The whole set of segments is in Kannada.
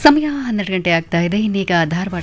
ಸಮಯ ಹನ್ನೆರಡು ಗಂಟೆ ಆಗ್ತಾ ಇದೆ ಇನ್ನೀಗ ಧಾರವಾಡ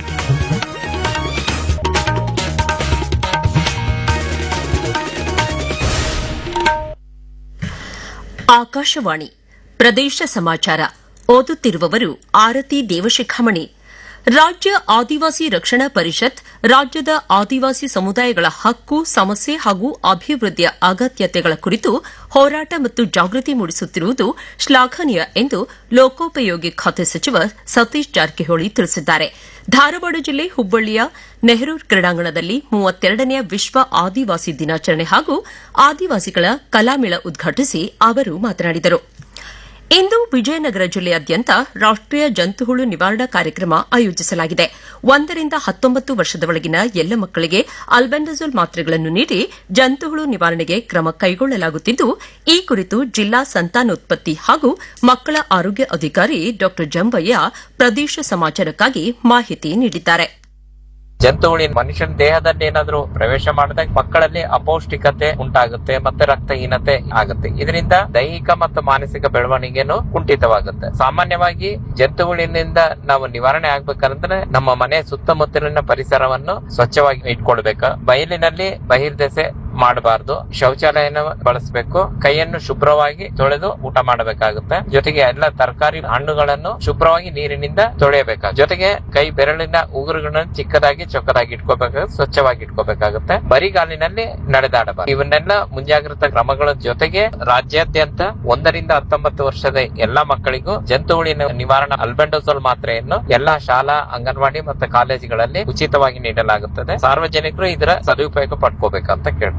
ಆಕಾಶವಾಣಿ ಪ್ರದೇಶ ಸಮಾಚಾರ ಓದುತ್ತಿರುವವರು ಆರತಿ ದೇವಶಿಖಾಮಣಿ ರಾಜ್ಯ ಆದಿವಾಸಿ ರಕ್ಷಣಾ ಪರಿಷತ್ ರಾಜ್ಯದ ಆದಿವಾಸಿ ಸಮುದಾಯಗಳ ಹಕ್ಕು ಸಮಸ್ಯೆ ಹಾಗೂ ಅಭಿವೃದ್ಧಿಯ ಅಗತ್ಯತೆಗಳ ಕುರಿತು ಹೋರಾಟ ಮತ್ತು ಜಾಗೃತಿ ಮೂಡಿಸುತ್ತಿರುವುದು ಶ್ಲಾಘನೀಯ ಎಂದು ಲೋಕೋಪಯೋಗಿ ಖಾತೆ ಸಚಿವ ಸತೀಶ್ ಜಾರಕಿಹೊಳಿ ತಿಳಿಸಿದ್ದಾರೆ ಧಾರವಾಡ ಜಿಲ್ಲೆ ಹುಬ್ಬಳ್ಳಿಯ ನೆಹರು ಕ್ರೀಡಾಂಗಣದಲ್ಲಿ ಮೂವತ್ತೆರಡನೆಯ ವಿಶ್ವ ಆದಿವಾಸಿ ದಿನಾಚರಣೆ ಹಾಗೂ ಆದಿವಾಸಿಗಳ ಕಲಾಮೇಳ ಉದ್ಘಾಟಿಸಿ ಅವರು ಮಾತನಾಡಿದರು ಇಂದು ವಿಜಯನಗರ ಜಿಲ್ಲೆಯಾದ್ಯಂತ ರಾಷ್ಟೀಯ ಜಂತುಹುಳು ನಿವಾರಣಾ ಕಾರ್ಯಕ್ರಮ ಆಯೋಜಿಸಲಾಗಿದೆ ಒಂದರಿಂದ ಹತ್ತೊಂಬತ್ತು ವರ್ಷದ ಒಳಗಿನ ಎಲ್ಲ ಮಕ್ಕಳಿಗೆ ಅಲ್ಬೆಂಡಜೋಲ್ ಮಾತ್ರೆಗಳನ್ನು ನೀಡಿ ಜಂತುಹುಳು ನಿವಾರಣೆಗೆ ಕ್ರಮ ಕೈಗೊಳ್ಳಲಾಗುತ್ತಿದ್ದು ಈ ಕುರಿತು ಜಿಲ್ಲಾ ಸಂತಾನೋತ್ಪತ್ತಿ ಹಾಗೂ ಮಕ್ಕಳ ಆರೋಗ್ಯ ಅಧಿಕಾರಿ ಡಾ ಜಂಬಯ್ಯ ಪ್ರದೇಶ ಸಮಾಚಾರಕ್ಕಾಗಿ ಮಾಹಿತಿ ನೀಡಿದ್ದಾರೆ ಜಂತುಹುಳಿನ ಮನುಷ್ಯನ ದೇಹದಲ್ಲಿ ಏನಾದ್ರೂ ಪ್ರವೇಶ ಮಾಡಿದಾಗ ಮಕ್ಕಳಲ್ಲಿ ಅಪೌಷ್ಟಿಕತೆ ಉಂಟಾಗುತ್ತೆ ಮತ್ತೆ ರಕ್ತಹೀನತೆ ಆಗುತ್ತೆ ಇದರಿಂದ ದೈಹಿಕ ಮತ್ತು ಮಾನಸಿಕ ಬೆಳವಣಿಗೆನು ಕುಂಠಿತವಾಗುತ್ತೆ ಸಾಮಾನ್ಯವಾಗಿ ಜಂತುಹುಳಿನಿಂದ ನಾವು ನಿವಾರಣೆ ಆಗ್ಬೇಕಂದ್ರೆ ನಮ್ಮ ಮನೆ ಸುತ್ತಮುತ್ತಲಿನ ಪರಿಸರವನ್ನು ಸ್ವಚ್ಛವಾಗಿ ಇಟ್ಕೊಳ್ಬೇಕು ಬಯಲಿನಲ್ಲಿ ಬಹಿರ್ದೆಸೆ ಮಾಡಬಾರ್ದು ಶೌಚಾಲಯನ ಬಳಸಬೇಕು ಕೈಯನ್ನು ಶುಭ್ರವಾಗಿ ತೊಳೆದು ಊಟ ಮಾಡಬೇಕಾಗುತ್ತೆ ಜೊತೆಗೆ ಎಲ್ಲ ತರಕಾರಿ ಹಣ್ಣುಗಳನ್ನು ಶುಭ್ರವಾಗಿ ನೀರಿನಿಂದ ತೊಳೆಯಬೇಕಾಗುತ್ತೆ ಜೊತೆಗೆ ಕೈ ಬೆರಳಿನ ಉಗುರುಗಳನ್ನು ಚಿಕ್ಕದಾಗಿ ಚೊಕ್ಕದಾಗಿ ಇಟ್ಕೋಬೇಕು ಸ್ವಚ್ಛವಾಗಿ ಇಟ್ಕೋಬೇಕಾಗುತ್ತೆ ಬರಿಗಾಲಿನಲ್ಲಿ ನಡೆದಾಡಬಾರದು ಇವನ್ನೆಲ್ಲ ಮುಂಜಾಗ್ರತಾ ಕ್ರಮಗಳ ಜೊತೆಗೆ ರಾಜ್ಯಾದ್ಯಂತ ಒಂದರಿಂದ ಹತ್ತೊಂಬತ್ತು ವರ್ಷದ ಎಲ್ಲಾ ಮಕ್ಕಳಿಗೂ ಜಂತುಹುಳಿನ ನಿವಾರಣಾ ಅಲ್ಬೆಂಡೋಸೋಲ್ ಮಾತ್ರೆಯನ್ನು ಎಲ್ಲಾ ಶಾಲಾ ಅಂಗನವಾಡಿ ಮತ್ತು ಕಾಲೇಜುಗಳಲ್ಲಿ ಉಚಿತವಾಗಿ ನೀಡಲಾಗುತ್ತದೆ ಸಾರ್ವಜನಿಕರು ಇದರ ಸದುಪಯೋಗ ಪಡ್ಕೋಬೇಕಂತ ಕೇಳ್ಕೊಳ್ತೀನಿ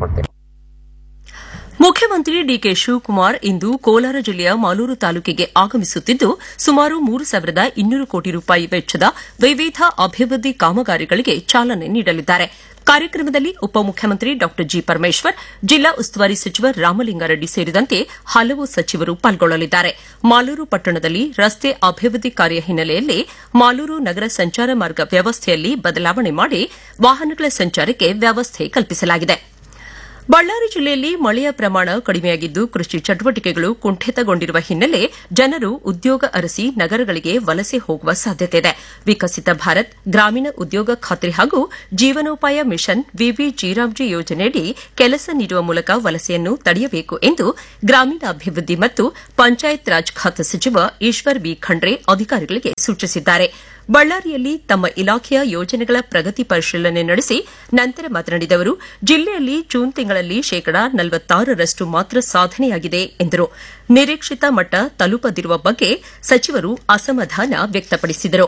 ಮುಖ್ಯಮಂತ್ರಿ ಡಿಕೆ ಶಿವಕುಮಾರ್ ಇಂದು ಕೋಲಾರ ಜಿಲ್ಲೆಯ ಮಾಲೂರು ತಾಲೂಕಿಗೆ ಆಗಮಿಸುತ್ತಿದ್ದು ಸುಮಾರು ಮೂರು ಸಾವಿರದ ಇನ್ನೂರು ಕೋಟಿ ರೂಪಾಯಿ ವೆಚ್ಚದ ವಿವಿಧ ಅಭಿವೃದ್ಧಿ ಕಾಮಗಾರಿಗಳಿಗೆ ಚಾಲನೆ ನೀಡಲಿದ್ದಾರೆ ಕಾರ್ಯಕ್ರಮದಲ್ಲಿ ಉಪಮುಖ್ಯಮಂತ್ರಿ ಡಾ ಜಿ ಪರಮೇಶ್ವರ್ ಜಿಲ್ಲಾ ಉಸ್ತುವಾರಿ ಸಚಿವ ರಾಮಲಿಂಗಾರೆಡ್ಡಿ ಸೇರಿದಂತೆ ಹಲವು ಸಚಿವರು ಪಾಲ್ಗೊಳ್ಳಲಿದ್ದಾರೆ ಮಾಲೂರು ಪಟ್ಟಣದಲ್ಲಿ ರಸ್ತೆ ಅಭಿವೃದ್ಧಿ ಕಾರ್ಯ ಹಿನ್ನೆಲೆಯಲ್ಲಿ ಮಾಲೂರು ನಗರ ಸಂಚಾರ ಮಾರ್ಗ ವ್ಯವಸ್ಥೆಯಲ್ಲಿ ಬದಲಾವಣೆ ಮಾಡಿ ವಾಹನಗಳ ಸಂಚಾರಕ್ಕೆ ವ್ಯವಸ್ಥೆ ಕಲ್ಪಿಸಲಾಗಿದೆ ಬಳ್ಳಾರಿ ಜಿಲ್ಲೆಯಲ್ಲಿ ಮಳೆಯ ಪ್ರಮಾಣ ಕಡಿಮೆಯಾಗಿದ್ದು ಕೃಷಿ ಚಟುವಟಿಕೆಗಳು ಕುಂಠಿತಗೊಂಡಿರುವ ಹಿನ್ನೆಲೆ ಜನರು ಉದ್ಯೋಗ ಅರಸಿ ನಗರಗಳಿಗೆ ವಲಸೆ ಹೋಗುವ ಸಾಧ್ಯತೆ ಇದೆ ವಿಕಸಿತ ಭಾರತ್ ಗ್ರಾಮೀಣ ಉದ್ಯೋಗ ಖಾತ್ರಿ ಹಾಗೂ ಜೀವನೋಪಾಯ ಮಿಷನ್ ವಿವಿಜಿರಾಮ್ಜಿ ಯೋಜನೆಯಡಿ ಕೆಲಸ ನೀಡುವ ಮೂಲಕ ವಲಸೆಯನ್ನು ತಡೆಯಬೇಕು ಎಂದು ಗ್ರಾಮೀಣಾಭಿವೃದ್ಧಿ ಮತ್ತು ಪಂಚಾಯತ್ ರಾಜ್ ಖಾತೆ ಸಚಿವ ಈಶ್ವರ್ ಬಿ ಖಂಡ್ರೆ ಅಧಿಕಾರಿಗಳಿಗೆ ಸೂಚಿಸಿದ್ದಾರೆ ಬಳ್ಳಾರಿಯಲ್ಲಿ ತಮ್ಮ ಇಲಾಖೆಯ ಯೋಜನೆಗಳ ಪ್ರಗತಿ ಪರಿಶೀಲನೆ ನಡೆಸಿ ನಂತರ ಮಾತನಾಡಿದ ಅವರು ಜಿಲ್ಲೆಯಲ್ಲಿ ಜೂನ್ ತಿಂಗಳಲ್ಲಿ ಶೇಕಡಾ ನಲವತ್ತಾರರಷ್ಟು ಮಾತ್ರ ಸಾಧನೆಯಾಗಿದೆ ಎಂದರು ನಿರೀಕ್ಷಿತ ಮಟ್ಟ ತಲುಪದಿರುವ ಬಗ್ಗೆ ಸಚಿವರು ಅಸಮಾಧಾನ ವ್ಯಕ್ತಪಡಿಸಿದರು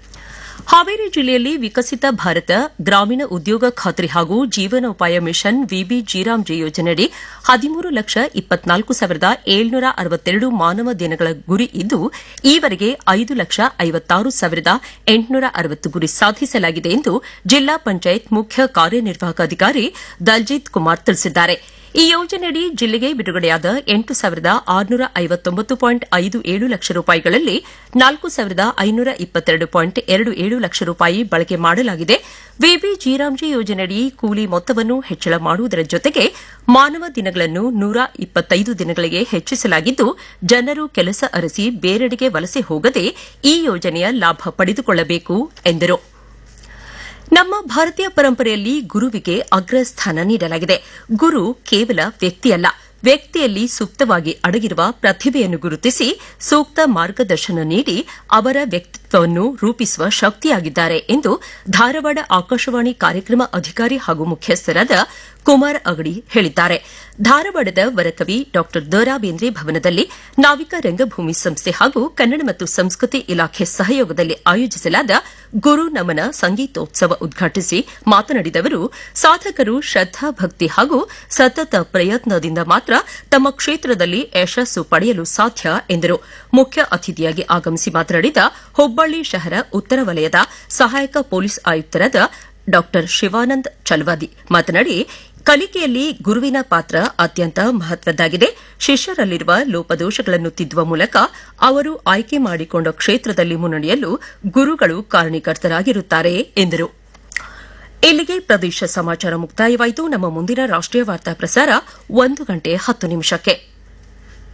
ಹಾವೇರಿ ಜಿಲ್ಲೆಯಲ್ಲಿ ವಿಕಸಿತ ಭಾರತ ಗ್ರಾಮೀಣ ಉದ್ಯೋಗ ಖಾತ್ರಿ ಹಾಗೂ ಜೀವನೋಪಾಯ ಮಿಷನ್ ವಿಬಿ ಜಿರಾಮ್ಜಿ ಯೋಜನೆಯಡಿ ಹದಿಮೂರು ಲಕ್ಷ ಇಪ್ಪತ್ನಾಲ್ಕು ಸಾವಿರದ ಏಳ್ನೂರ ಅರವತ್ತೆರಡು ಮಾನವ ದಿನಗಳ ಗುರಿ ಇದ್ದು ಈವರೆಗೆ ಐದು ಲಕ್ಷ ಐವತ್ತಾರು ಸಾವಿರದ ಎಂಟುನೂರ ಅರವತ್ತು ಗುರಿ ಸಾಧಿಸಲಾಗಿದೆ ಎಂದು ಜಿಲ್ಲಾ ಪಂಚಾಯತ್ ಮುಖ್ಯ ಕಾರ್ಯನಿರ್ವಾಹಕ ಅಧಿಕಾರಿ ದಲ್ಜಿತ್ ಕುಮಾರ್ ತಿಳಿಸಿದ್ದಾರೆ ಈ ಯೋಜನೆಯಡಿ ಜಿಲ್ಲೆಗೆ ಬಿಡುಗಡೆಯಾದ ಎಂಟು ಸಾವಿರದ ಆರುನೂರ ಐವತ್ತೊಂಬತ್ತು ಪಾಯಿಂಟ್ ಐದು ಏಳು ಲಕ್ಷ ರೂಪಾಯಿಗಳಲ್ಲಿ ನಾಲ್ಕು ಸಾವಿರದ ಐನೂರ ಇಪ್ಪತ್ತೆರಡು ಪಾಯಿಂಟ್ ಎರಡು ಏಳು ಲಕ್ಷ ರೂಪಾಯಿ ಬಳಕೆ ಮಾಡಲಾಗಿದೆ ವಿಬಿ ಜಿರಾಮ್ಜಿ ಯೋಜನೆಯಡಿ ಕೂಲಿ ಮೊತ್ತವನ್ನು ಹೆಚ್ಚಳ ಮಾಡುವುದರ ಜೊತೆಗೆ ಮಾನವ ದಿನಗಳನ್ನು ನೂರ ಇಪ್ಪತ್ತೈದು ದಿನಗಳಿಗೆ ಹೆಚ್ಚಿಸಲಾಗಿದ್ದು ಜನರು ಕೆಲಸ ಅರಸಿ ಬೇರೆಡೆಗೆ ವಲಸೆ ಹೋಗದೆ ಈ ಯೋಜನೆಯ ಲಾಭ ಪಡೆದುಕೊಳ್ಳಬೇಕು ಎಂದರು ನಮ್ಮ ಭಾರತೀಯ ಪರಂಪರೆಯಲ್ಲಿ ಗುರುವಿಗೆ ಅಗ್ರಸ್ಥಾನ ನೀಡಲಾಗಿದೆ ಗುರು ಕೇವಲ ವ್ಯಕ್ತಿಯಲ್ಲ ವ್ಯಕ್ತಿಯಲ್ಲಿ ಸೂಕ್ತವಾಗಿ ಅಡಗಿರುವ ಪ್ರತಿಭೆಯನ್ನು ಗುರುತಿಸಿ ಸೂಕ್ತ ಮಾರ್ಗದರ್ಶನ ನೀಡಿ ಅವರ ವ್ಯಕ್ತಿತ್ವವನ್ನು ರೂಪಿಸುವ ಶಕ್ತಿಯಾಗಿದ್ದಾರೆ ಎಂದು ಧಾರವಾಡ ಆಕಾಶವಾಣಿ ಕಾರ್ಯಕ್ರಮ ಅಧಿಕಾರಿ ಹಾಗೂ ಮುಖ್ಯಸ್ಥರಾದ ಕುಮಾರ್ ಅಗಡಿ ಹೇಳಿದ್ದಾರೆ ಧಾರವಾಡದ ವರಕವಿ ಡಾ ದರಾ ಬೇಂದ್ರೆ ಭವನದಲ್ಲಿ ನಾವಿಕ ರಂಗಭೂಮಿ ಸಂಸ್ಥೆ ಹಾಗೂ ಕನ್ನಡ ಮತ್ತು ಸಂಸ್ಕೃತಿ ಇಲಾಖೆ ಸಹಯೋಗದಲ್ಲಿ ಆಯೋಜಿಸಲಾದ ಗುರು ನಮನ ಸಂಗೀತೋತ್ಸವ ಉದ್ಘಾಟಿಸಿ ಮಾತನಾಡಿದ ಅವರು ಸಾಧಕರು ಶ್ರದ್ದಾ ಭಕ್ತಿ ಹಾಗೂ ಸತತ ಪ್ರಯತ್ನದಿಂದ ಮಾತ್ರ ತಮ್ಮ ಕ್ಷೇತ್ರದಲ್ಲಿ ಯಶಸ್ಸು ಪಡೆಯಲು ಸಾಧ್ಯ ಎಂದರು ಮುಖ್ಯ ಅತಿಥಿಯಾಗಿ ಆಗಮಿಸಿ ಮಾತನಾಡಿದ ಹುಬ್ಬಳ್ಳಿ ಶಹರ ಉತ್ತರ ವಲಯದ ಸಹಾಯಕ ಪೊಲೀಸ್ ಆಯುಕ್ತರಾದ ಡಾ ಶಿವಾನಂದ್ ಚಲ್ವಾದಿ ಮಾತನಾಡಿ ಕಲಿಕೆಯಲ್ಲಿ ಗುರುವಿನ ಪಾತ್ರ ಅತ್ಯಂತ ಮಹತ್ವದ್ದಾಗಿದೆ ಶಿಷ್ಯರಲ್ಲಿರುವ ಲೋಪದೋಷಗಳನ್ನು ತಿದ್ದುವ ಮೂಲಕ ಅವರು ಆಯ್ಕೆ ಮಾಡಿಕೊಂಡ ಕ್ಷೇತ್ರದಲ್ಲಿ ಮುನ್ನಡೆಯಲು ಗುರುಗಳು ಕಾರಣೀಕರ್ತರಾಗಿರುತ್ತಾರೆ ಎಂದರು ಇಲ್ಲಿಗೆ ಪ್ರದೇಶ ಸಮಾಚಾರ ಮುಕ್ತಾಯವಾಯಿತು ನಮ್ಮ ಮುಂದಿನ ರಾಷ್ಟೀಯ ವಾರ್ತಾ ಪ್ರಸಾರ ಒಂದು ಗಂಟೆ ಹತ್ತು ನಿಮಿಷಕ್ಕೆ